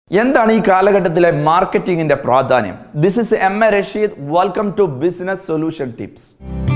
എന്താണ് ഈ കാലഘട്ടത്തിലെ മാർക്കറ്റിംഗിന്റെ പ്രാധാന്യം this is M A Rasheed welcome to business solution tips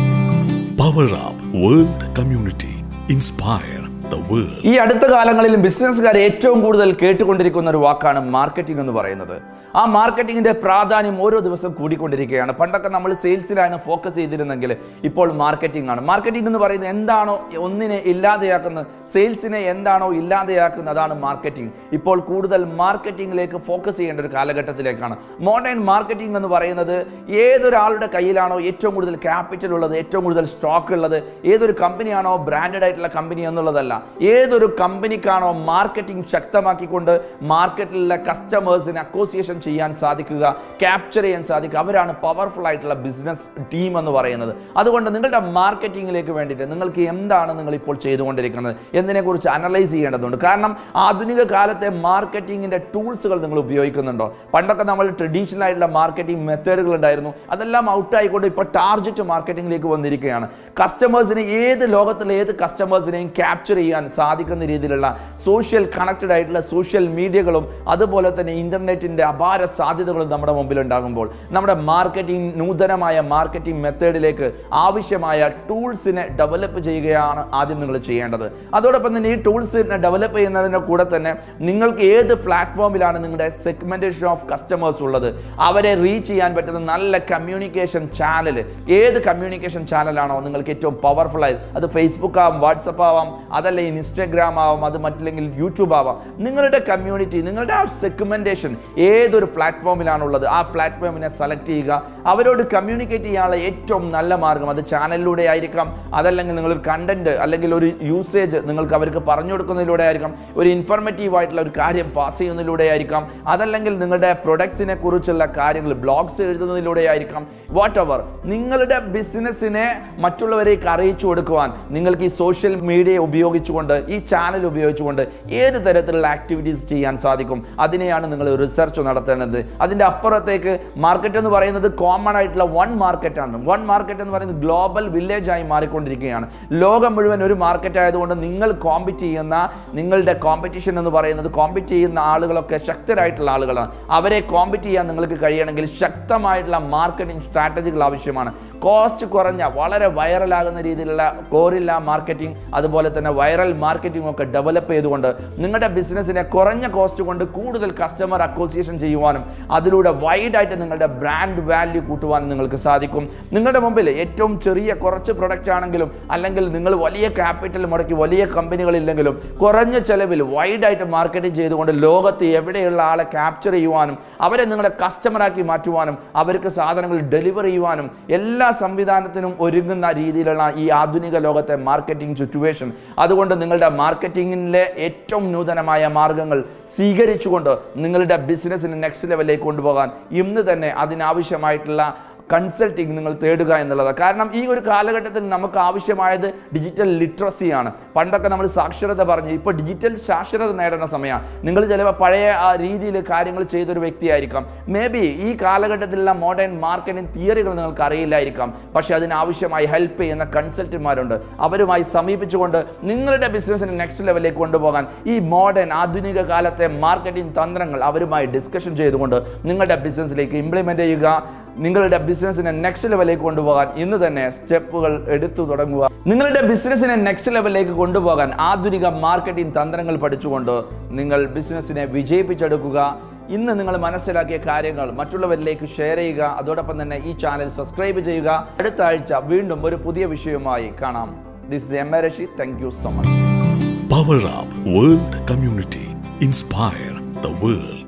Power Up World Community. Inspire the world. ഈ അടുത്ത കാലങ്ങളിൽ ബിസിനസ്സുകാർ ഏറ്റവും കൂടുതൽ കേട്ടുകൊണ്ടിരിക്കുന്ന ഒരു വാക്കാണ് മാർക്കറ്റിംഗ് എന്ന് പറയുന്നത് ആ മാർക്കറ്റിംഗിന്റെ പ്രാധാന്യം ഓരോ ദിവസം കൂടിക്കൊണ്ടിരിക്കുകയാണ് പണ്ടൊക്കെ നമ്മൾ സെയിൽസിലാണ് ഫോക്കസ് ചെയ്തിരുന്നെങ്കിൽ ഇപ്പോൾ മാർക്കറ്റിംഗ് ആണ് മാർക്കറ്റിംഗ് എന്ന് പറയുന്നത് എന്താണോ ഒന്നിനെ ഇല്ലാതെയാക്കുന്നത് സെയിൽസിനെ എന്താണോ ഇല്ലാതെയാക്കുന്നത് അതാണ് മാർക്കറ്റിംഗ് ഇപ്പോൾ കൂടുതൽ മാർക്കറ്റിംഗിലേക്ക് ഫോക്കസ് ചെയ്യേണ്ട ഒരു കാലഘട്ടത്തിലേക്കാണ് മോഡേൺ മാർക്കറ്റിംഗ് എന്ന് പറയുന്നത് ഏതൊരാളുടെ കയ്യിലാണോ ഏറ്റവും കൂടുതൽ ക്യാപിറ്റൽ ഉള്ളത് ഏറ്റവും കൂടുതൽ സ്റ്റോക്ക് ഉള്ളത് ഏതൊരു കമ്പനിയാണോ ബ്രാൻഡഡ് ആയിട്ടുള്ള കമ്പനി എന്നുള്ളതല്ല ഏതൊരു കമ്പനിക്കാണോ മാർക്കറ്റിംഗ് ശക്തമാക്കിക്കൊണ്ട് മാർക്കറ്റിലുള്ള കസ്റ്റമേഴ്സിനെ അക്കോസിയേഷൻ ചെയ്യാൻ സാധിക്കുക ക്യാപ്ചർ ചെയ്യാൻ സാധിക്കുക അവരാണ് പവർഫുൾ ആയിട്ടുള്ള ബിസിനസ് ടീം എന്ന് പറയുന്നത് അതുകൊണ്ട് നിങ്ങളുടെ മാർക്കറ്റിംഗിലേക്ക് വേണ്ടിയിട്ട് നിങ്ങൾക്ക് എന്താണ് നിങ്ങൾ ഇപ്പോൾ ചെയ്തുകൊണ്ടിരിക്കുന്നത് എന്നതിനെക്കുറിച്ച് അനലൈസ് ചെയ്യേണ്ടതുണ്ട് കാരണം ആധുനിക കാലത്തെ മാർക്കറ്റിംഗിന്റെ ടൂൾസുകൾ നിങ്ങൾ ഉപയോഗിക്കുന്നുണ്ടോ പണ്ടൊക്കെ നമ്മൾ ട്രഡീഷണൽ ആയിട്ടുള്ള മാർക്കറ്റിംഗ് മെത്തേഡുകൾ ഉണ്ടായിരുന്നു അതെല്ലാം ഔട്ട് ആയിക്കൊണ്ട് ഇപ്പോൾ ടാർജറ്റ് മാർക്കറ്റിംഗിലേക്ക് വന്നിരിക്കുകയാണ് കസ്റ്റമേഴ്സിനെ ഏത് ലോകത്തിലെ ഏത് കസ്റ്റമേഴ്സിനെയും ക്യാപ്ചർ ചെയ്യാൻ സാധിക്കുന്ന രീതിയിലുള്ള സോഷ്യൽ കണക്റ്റഡ് ആയിട്ടുള്ള സോഷ്യൽ മീഡിയകളും അതുപോലെ തന്നെ ഇന്റർനെറ്റിന്റെ അപാര സാധ്യതകളും നമ്മുടെ മുമ്പിൽ ഉണ്ടാകുമ്പോൾ നമ്മുടെ മാർക്കറ്റിംഗ് നൂതനമായ മാർക്കറ്റിംഗ് മെത്തേഡിലേക്ക് ആവശ്യമായ ടൂൾസിനെ ഡെവലപ്പ് ചെയ്യുകയാണ് ആദ്യം നിങ്ങൾ ചെയ്യേണ്ടത് അതോടൊപ്പം തന്നെ ഈ ടൂൾസിനെ ഡെവലപ്പ് ചെയ്യുന്നതിൻ്റെ കൂടെ തന്നെ നിങ്ങൾക്ക് ഏത് പ്ലാറ്റ്ഫോമിലാണ് നിങ്ങളുടെ സെഗ്മെന്റേഷൻ ഓഫ് കസ്റ്റമേഴ്സ് ഉള്ളത് അവരെ റീച്ച് ചെയ്യാൻ പറ്റുന്ന നല്ല കമ്മ്യൂണിക്കേഷൻ ചാനൽ ഏത് കമ്മ്യൂണിക്കേഷൻ ചാനലാണോ നിങ്ങൾക്ക് ഏറ്റവും പവർഫുൾ ആയത് അത് ഫേസ്ബുക്ക് ആവാം വാട്സപ്പ് ആവാം അതല്ല ഇൻസ്റ്റഗ്രാം ആവാം അത് മറ്റില്ലെങ്കിൽ യൂട്യൂബ് ആവാം നിങ്ങളുടെ കമ്മ്യൂണിറ്റി നിങ്ങളുടെ ആ സെഗ്മെന്റേഷൻ ഏതൊരു പ്ലാറ്റ്ഫോമിലാണുള്ളത് ആ പ്ലാറ്റ്ഫോമിനെ സെലക്ട് ചെയ്യുക അവരോട് കമ്മ്യൂണിക്കേറ്റ് ചെയ്യാനുള്ള ഏറ്റവും നല്ല മാർഗം അത് ചാനലിലൂടെ ആയിരിക്കാം അതല്ലെങ്കിൽ നിങ്ങളൊരു കണ്ടന്റ് അല്ലെങ്കിൽ ഒരു യൂസേജ് നിങ്ങൾക്ക് അവർക്ക് പറഞ്ഞു കൊടുക്കുന്നതിലൂടെ ആയിരിക്കാം ഒരു ഇൻഫർമേറ്റീവ് ആയിട്ടുള്ള ഒരു കാര്യം പാസ് ചെയ്യുന്നതിലൂടെ ആയിരിക്കാം അതല്ലെങ്കിൽ നിങ്ങളുടെ പ്രൊഡക്ട്സിനെ കുറിച്ചുള്ള കാര്യങ്ങൾ ബ്ലോഗ്സ് എഴുതുന്നതിലൂടെ ആയിരിക്കാം വാട്ട് എവർ നിങ്ങളുടെ ബിസിനസ്സിനെ മറ്റുള്ളവരേക്ക് അറിയിച്ചു കൊടുക്കുവാൻ നിങ്ങൾക്ക് ഈ സോഷ്യൽ മീഡിയ ഉപയോഗിച്ചുകൊണ്ട് ഈ ചാനൽ ഉപയോഗിച്ചുകൊണ്ട് ഏത് തരത്തിലുള്ള ആക്ടിവിറ്റീസ് ചെയ്യാൻ സാധിക്കും അതിനെയാണ് നിങ്ങൾ റിസർച്ച് നടത്തേണ്ടത് അതിൻ്റെ അപ്പുറത്തേക്ക് മാർക്കറ്റ് എന്ന് പറയുന്നത് കോമൺ ആയിട്ടുള്ള വൺ മാർക്കറ്റാണ് വൺ മാർക്കറ്റ് എന്ന് പറയുന്നത് ഗ്ലോബൽ വില്ലേജ് ആയി മാറിക്കൊണ്ടിരിക്കുകയാണ് ലോകം മുഴുവൻ ഒരു മാർക്കറ്റ് ആയതുകൊണ്ട് നിങ്ങൾ കോമ്പറ്റ് ചെയ്യുന്ന നിങ്ങളുടെ കോമ്പറ്റീഷൻ എന്ന് പറയുന്നത് കോമ്പറ്റ് ചെയ്യുന്ന ആളുകളൊക്കെ ശക്തരായിട്ടുള്ള ആളുകളാണ് അവരെ കോമ്പറ്റ് ചെയ്യാൻ നിങ്ങൾക്ക് കഴിയണമെങ്കിൽ ശക്തമായിട്ടുള്ള മാർക്കറ്റിംഗ് സ്ട്രാറ്റജികൾ ആവശ്യമാണ് കോസ്റ്റ് കുറഞ്ഞ വളരെ വൈറലാകുന്ന രീതിയിലുള്ള കോറില്ല മാർക്കറ്റിംഗ് അതുപോലെ തന്നെ വൈറൽ മാർക്കറ്റിംഗ് ഒക്കെ ഡെവലപ്പ് ചെയ്തുകൊണ്ട് നിങ്ങളുടെ ബിസിനസ്സിനെ കുറഞ്ഞ കോസ്റ്റ് കൊണ്ട് കൂടുതൽ കസ്റ്റമർ അക്കോസിയേഷൻ ചെയ്യുവാനും അതിലൂടെ വൈഡായിട്ട് നിങ്ങളുടെ ബ്രാൻഡ് വാല്യൂ കൂട്ടുവാനും നിങ്ങൾക്ക് സാധിക്കും നിങ്ങളുടെ മുമ്പിൽ ഏറ്റവും ചെറിയ കുറച്ച് പ്രൊഡക്റ്റ് ആണെങ്കിലും അല്ലെങ്കിൽ നിങ്ങൾ വലിയ ക്യാപിറ്റൽ മുടക്കി വലിയ കമ്പനികളില്ലെങ്കിലും കുറഞ്ഞ ചെലവിൽ വൈഡായിട്ട് മാർക്കറ്റിംഗ് ചെയ്തുകൊണ്ട് ലോകത്ത് എവിടെയുള്ള ആളെ ക്യാപ്ചർ ചെയ്യുവാനും അവരെ നിങ്ങളുടെ കസ്റ്റമറാക്കി മാറ്റുവാനും അവർക്ക് സാധനങ്ങൾ ഡെലിവർ ചെയ്യുവാനും എല്ലാ സംവിധാനത്തിനും ഒരുങ്ങുന്ന രീതിയിലുള്ള ഈ ആധുനിക ലോകത്തെ മാർക്കറ്റിംഗ് സിറ്റുവേഷൻ അതുകൊണ്ട് നിങ്ങളുടെ മാർക്കറ്റിംഗിലെ ഏറ്റവും നൂതനമായ മാർഗങ്ങൾ സ്വീകരിച്ചുകൊണ്ട് നിങ്ങളുടെ ബിസിനസ്സിന് നെക്സ്റ്റ് ലെവലിലേക്ക് കൊണ്ടുപോകാൻ ഇന്ന് തന്നെ അതിനാവശ്യമായിട്ടുള്ള കൺസൾട്ടിങ് നിങ്ങൾ തേടുക എന്നുള്ളത് കാരണം ഈ ഒരു കാലഘട്ടത്തിൽ നമുക്ക് ആവശ്യമായത് ഡിജിറ്റൽ ലിറ്ററസിയാണ് പണ്ടൊക്കെ നമ്മൾ സാക്ഷരത പറഞ്ഞു ഇപ്പോൾ ഡിജിറ്റൽ സാക്ഷരത നേടേണ്ട സമയമാണ് നിങ്ങൾ ചിലപ്പോൾ പഴയ ആ രീതിയിൽ കാര്യങ്ങൾ ചെയ്തൊരു വ്യക്തിയായിരിക്കാം മേ ബി ഈ കാലഘട്ടത്തിലുള്ള മോഡേൺ മാർക്കറ്റിംഗ് തിയറികൾ നിങ്ങൾക്ക് അറിയില്ലായിരിക്കാം പക്ഷേ അതിനാവശ്യമായി ഹെൽപ്പ് ചെയ്യുന്ന കൺസൾട്ടന്മാരുണ്ട് അവരുമായി സമീപിച്ചുകൊണ്ട് നിങ്ങളുടെ ബിസിനസ്സിന് നെക്സ്റ്റ് ലെവലിലേക്ക് കൊണ്ടുപോകാൻ ഈ മോഡേൺ ആധുനിക കാലത്തെ മാർക്കറ്റിംഗ് തന്ത്രങ്ങൾ അവരുമായി ഡിസ്കഷൻ ചെയ്തുകൊണ്ട് നിങ്ങളുടെ ബിസിനസ്സിലേക്ക് ഇംപ്ലിമെൻ്റ് ചെയ്യുക നിങ്ങളുടെ ബിസിനസ്സിനെ നെക്സ്റ്റ് ലെവലിലേക്ക് കൊണ്ടുപോകാൻ ഇന്ന് തന്നെ സ്റ്റെപ്പുകൾ എടുത്തു തുടങ്ങുക നിങ്ങളുടെ ബിസിനസ്സിനെ നെക്സ്റ്റ് ലെവലിലേക്ക് കൊണ്ടുപോകാൻ ആധുനിക മാർക്കറ്റിംഗ് തന്ത്രങ്ങൾ പഠിച്ചുകൊണ്ട് നിങ്ങൾ ബിസിനസ്സിനെ വിജയിപ്പിച്ചെടുക്കുക ഇന്ന് നിങ്ങൾ മനസ്സിലാക്കിയ കാര്യങ്ങൾ മറ്റുള്ളവരിലേക്ക് ഷെയർ ചെയ്യുക അതോടൊപ്പം തന്നെ ഈ ചാനൽ സബ്സ്ക്രൈബ് ചെയ്യുക അടുത്ത ആഴ്ച വീണ്ടും ഒരു പുതിയ വിഷയവുമായി കാണാം this is M A Rasheed thank you so much Power Up World Community. Inspire the world.